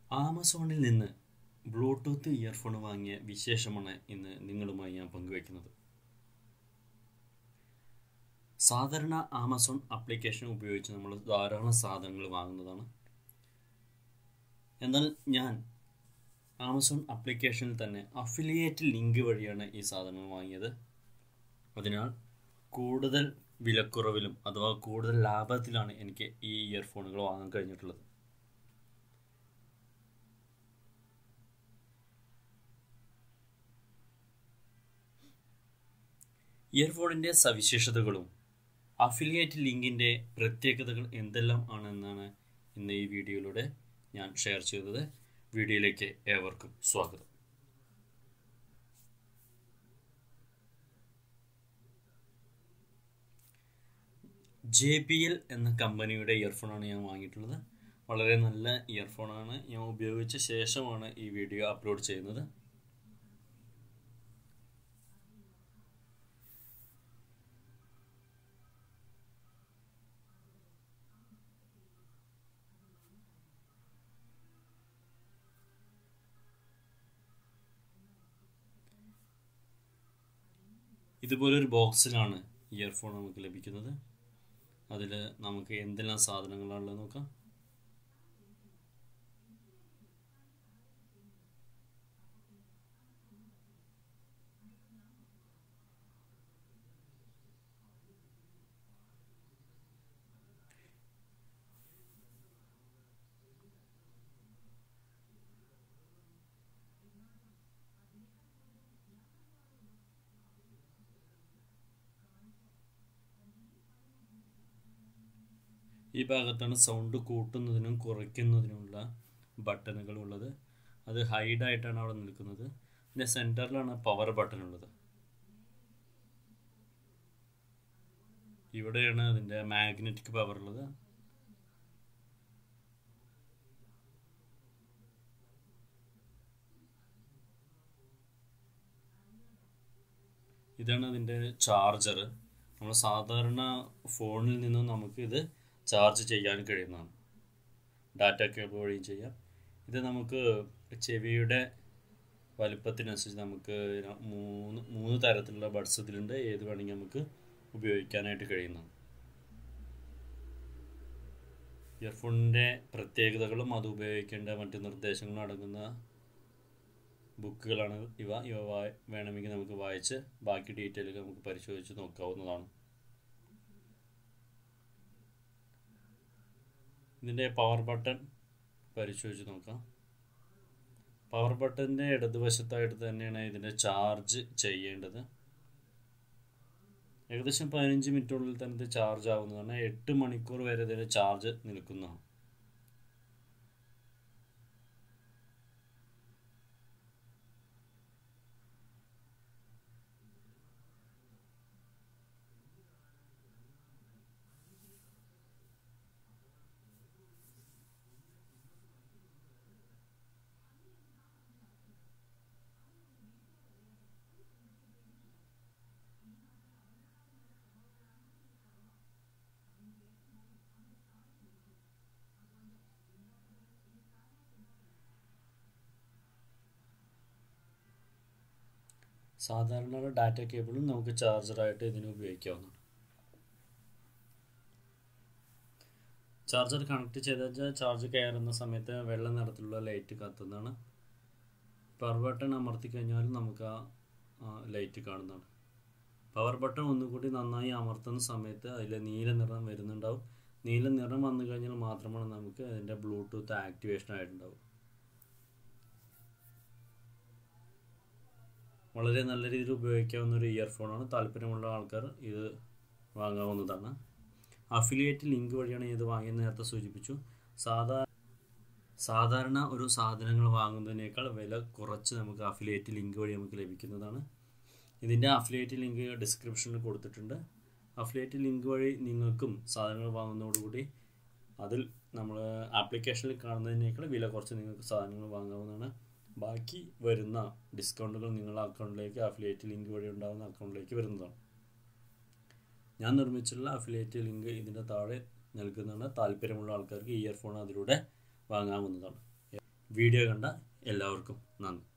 ആമസോണിൽ നിന്ന് Bluetooth earphone വാങ്ങിയ വിശേഷമാണ് ഇന്ന് നിങ്ങളുമായി ഞാൻ പങ്കുവയ്ക്കുന്നത് സാധാരണ ആമസോൺ ആപ്ലിക്കേഷൻ ഉപയോഗിച്ച് നമ്മൾ ധാരാളം സാധനങ്ങൾ വാങ്ങുന്നതാണ് എന്നാൽ ഞാൻ ആമസോൺ ആപ്ലിക്കേഷനിൽ തന്നെ അഫിലിയേറ്റ് ലിങ്ക് വഴിയാണ് ഈ സാധനങ്ങൾ വാങ്ങിയത് അതിനാൽ കൂടുതൽ വിലക്കുറവിലും അഥവാ കൂടുതൽ ലാഭത്തിലാണ് എനിക്ക് ഈ ഇയർഫോണുകൾ വാങ്ങാൻ കഴിഞ്ഞിട്ടുള്ളത് ഇയർഫോണിൻ്റെ സവിശേഷതകളും അഫിലിയേറ്റ് ലിങ്കിൻ്റെ പ്രത്യേകതകൾ എന്തെല്ലാം ആണെന്നാണ് ഇന്ന് ഈ വീഡിയോയിലൂടെ ഞാൻ ഷെയർ ചെയ്തത് വീഡിയോയിലേക്ക് ഏവർക്കും സ്വാഗതം ജെ ബി എൽ എന്ന കമ്പനിയുടെ ഇയർഫോണാണ് ഞാൻ വാങ്ങിയിട്ടുള്ളത് വളരെ നല്ല ഇയർഫോണാണ് ഞാൻ ഉപയോഗിച്ച ശേഷമാണ് ഈ വീഡിയോ അപ്ലോഡ് ചെയ്യുന്നത് ഇതുപോലൊരു ബോക്സിലാണ് ഇയർഫോൺ നമുക്ക് ലഭിക്കുന്നത് അതിൽ നമുക്ക് എന്തെല്ലാം സാധനങ്ങളാണുള്ളത് നോക്കാം ഈ ഭാഗത്താണ് സൗണ്ട് കൂട്ടുന്നതിനും കുറയ്ക്കുന്നതിനുമുള്ള ബട്ടണുകൾ ഉള്ളത് അത് ഹൈഡ് ആയിട്ടാണ് അവിടെ നിൽക്കുന്നത് പിന്നെ സെൻറ്ററിലാണ് പവർ ബട്ടൺ ഉള്ളത് ഇവിടെയാണ് അതിൻ്റെ മാഗ്നറ്റിക് പവർ ഉള്ളത് ഇതാണ് അതിൻ്റെ ചാർജർ നമ്മൾ സാധാരണ ഫോണിൽ നിന്നും നമുക്ക് ഇത് ചാർജ് ചെയ്യാൻ കഴിയുന്നതാണ് ഡാറ്റ കേബിൾ വഴിയും ചെയ്യാം ഇത് നമുക്ക് ചെവിയുടെ വലുപ്പത്തിനനുസരിച്ച് നമുക്ക് മൂന്ന് മൂന്ന് തരത്തിലുള്ള ബഡ്സ് ഇതിലുണ്ട് ഏത് വേണമെങ്കിൽ നമുക്ക് ഉപയോഗിക്കാനായിട്ട് കഴിയുന്നതാണ് ഇയർഫോണിൻ്റെ പ്രത്യേകതകളും അത് ഉപയോഗിക്കേണ്ട മറ്റ് നിർദ്ദേശങ്ങളും അടങ്ങുന്ന ബുക്കുകളാണ് ഇവ ഇവ വേണമെങ്കിൽ നമുക്ക് വായിച്ച് ബാക്കി ഡീറ്റെയിലുകൾ നമുക്ക് പരിശോധിച്ച് നോക്കാവുന്നതാണ് ഇതിൻ്റെ പവർ ബട്ടൺ പരിശോധിച്ച് നോക്കാം പവർ ബട്ടൻ്റെ ഇടതുവശത്തായിട്ട് തന്നെയാണ് ഇതിൻ്റെ ചാർജ് ചെയ്യേണ്ടത് ഏകദേശം പതിനഞ്ച് മിനിറ്റിനുള്ളിൽ തന്നെ ഇത് ചാർജ് ആവുന്നതാണ് എട്ട് മണിക്കൂർ വരെ ഇതിൻ്റെ ചാർജ് നിൽക്കുന്നതാണ് സാധാരണ ഡാറ്റ കേബിളും നമുക്ക് ചാർജറായിട്ട് ഇതിന് ഉപയോഗിക്കാവുന്നതാണ് ചാർജർ കണക്ട് ചെയ്ത ചാർജ് കയറുന്ന സമയത്ത് വെള്ള നിറത്തിലുള്ള ലൈറ്റ് കത്തുന്നതാണ് പവർ ബട്ടൺ അമർത്തി കഴിഞ്ഞാലും നമുക്ക് ആ ലൈറ്റ് കാണുന്നതാണ് പവർ ബട്ടൺ ഒന്നുകൂടി നന്നായി അമർത്തുന്ന സമയത്ത് അതിൽ നീല നിറം വരുന്നുണ്ടാവും നീല നിറം വന്നു കഴിഞ്ഞാൽ മാത്രമാണ് നമുക്ക് അതിൻ്റെ ബ്ലൂടൂത്ത് ആക്ടിവേഷൻ ആയിട്ടുണ്ടാവും വളരെ നല്ല രീതിയിൽ ഉപയോഗിക്കാവുന്ന ഒരു ഇയർഫോണാണ് താല്പര്യമുള്ള ആൾക്കാർ ഇത് വാങ്ങാവുന്നതാണ് അഫിലിയേറ്റ് ലിങ്ക് വഴിയാണ് ഇത് വാങ്ങിയത് നേരത്തെ സൂചിപ്പിച്ചു സാധാ സാധാരണ ഒരു സാധനങ്ങൾ വാങ്ങുന്നതിനേക്കാൾ വില കുറച്ച് നമുക്ക് അഫിലിയേറ്റ് ലിങ്ക് വഴി നമുക്ക് ലഭിക്കുന്നതാണ് ഇതിൻ്റെ അഫിലിയേറ്റ് ലിങ്ക് ഡിസ്ക്രിപ്ഷനിൽ കൊടുത്തിട്ടുണ്ട് അഫിലിയേറ്റ് ലിങ്ക് വഴി നിങ്ങൾക്കും സാധനങ്ങൾ വാങ്ങുന്നതോടുകൂടി അതിൽ നമ്മൾ ആപ്ലിക്കേഷനിൽ കാണുന്നതിനേക്കാൾ വില കുറച്ച് നിങ്ങൾക്ക് സാധനങ്ങൾ വാങ്ങാവുന്നതാണ് ബാക്കി വരുന്ന ഡിസ്കൗണ്ടുകൾ നിങ്ങളുടെ അക്കൗണ്ടിലേക്ക് അഫിലിയേറ്റ് ലിങ്ക് വഴി ഉണ്ടാകുന്ന അക്കൗണ്ടിലേക്ക് വരുന്നതാണ് ഞാൻ നിർമ്മിച്ചിട്ടുള്ള അഫിലിയേറ്റ് ലിങ്ക് ഇതിൻ്റെ താഴെ നൽകുന്നതാണ് താല്പര്യമുള്ള ആൾക്കാർക്ക് ഇയർഫോൺ അതിലൂടെ വാങ്ങാവുന്നതാണ് വീഡിയോ കണ്ട എല്ലാവർക്കും നന്ദി